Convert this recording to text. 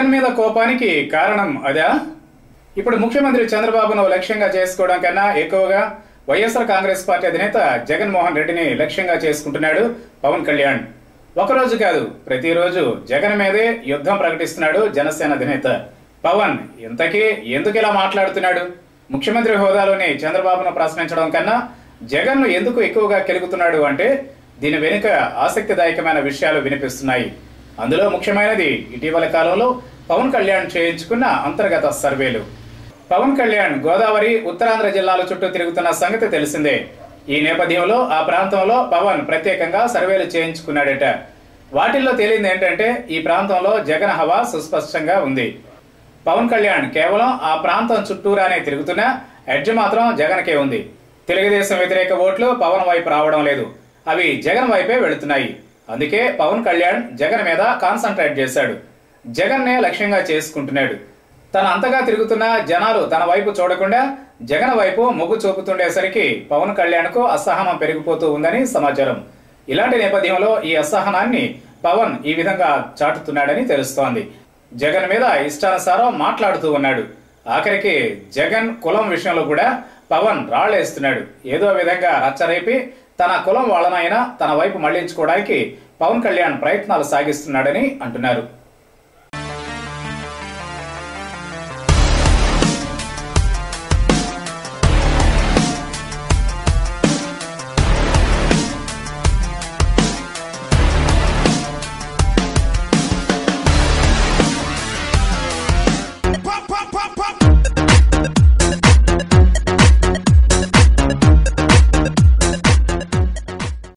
జగన్ మీద కోపానికి కారణం అదా ఇప్పుడు ముఖ్యమంత్రి చంద్రబాబును లక్ష్యంగా చేసుకోవడం కన్నా ఎక్కువగా వైఎస్ఆర్ కాంగ్రెస్ పార్టీ అధినేత జగన్మోహన్ రెడ్డిని లక్ష్యంగా చేసుకుంటున్నాడు పవన్ కళ్యాణ్ ఒకరోజు కాదు ప్రతిరోజు జగన్ మీదే యుద్ధం ప్రకటిస్తున్నాడు జనసేన అధినేత పవన్ ఇంతకీ ఎందుకు ఇలా మాట్లాడుతున్నాడు ముఖ్యమంత్రి హోదాలోని చంద్రబాబును ప్రశ్నించడం కన్నా జగన్ను ఎందుకు ఎక్కువగా కెలుగుతున్నాడు అంటే దీని వెనుక ఆసక్తిదాయకమైన విషయాలు వినిపిస్తున్నాయి అందులో ముఖ్యమైనది ఇటీవల కాలంలో పవన్ కళ్యాణ్ చేయించుకున్న అంతర్గత సర్వేలు పవన్ కళ్యాణ్ గోదావరి ఉత్తరాంధ్ర జిల్లాల చుట్టూ తిరుగుతున్న సంగతి తెలిసిందే ఈ నేపథ్యంలో ఆ ప్రాంతంలో పవన్ ప్రత్యేకంగా సర్వేలు చేయించుకున్నాడట వాటిల్లో తేలింది ఏంటంటే ఈ ప్రాంతంలో జగన్ హవా సుస్పష్టంగా ఉంది పవన్ కళ్యాణ్ కేవలం ఆ ప్రాంతం చుట్టూరానే తిరుగుతున్నా ఎడ్జ్ మాత్రం జగన్కే ఉంది తెలుగుదేశం వ్యతిరేక ఓట్లు పవన్ వైపు రావడం లేదు అవి జగన్ వైపే వెళుతున్నాయి అందుకే పవన్ కళ్యాణ్ జగన్ మీద కాన్సన్ట్రేట్ చేశాడు జగన్నే లక్ష్యంగా చేసుకుంటున్నాడు తన అంతగా తిరుగుతున్న జనాలు తన వైపు చూడకుండా జగన్ వైపు మొగ్గు చూపుతుండేసరికి పవన్ కళ్యాణ్కు అసహనం పెరిగిపోతూ ఉందని సమాచారం ఇలాంటి నేపథ్యంలో ఈ అసహనాన్ని పవన్ ఈ విధంగా చాటుతున్నాడని తెలుస్తోంది జగన్ మీద ఇష్టానుసారం మాట్లాడుతూ ఉన్నాడు ఆఖరికి జగన్ కులం విషయంలో కూడా పవన్ రాళ్లేస్తున్నాడు ఏదో విధంగా రచ్చరేపి తన కులం వాళ్ళనైనా తన వైపు మళ్లించుకోవడానికి పవన్ కళ్యాణ్ ప్రయత్నాలు సాగిస్తున్నాడని అంటున్నారు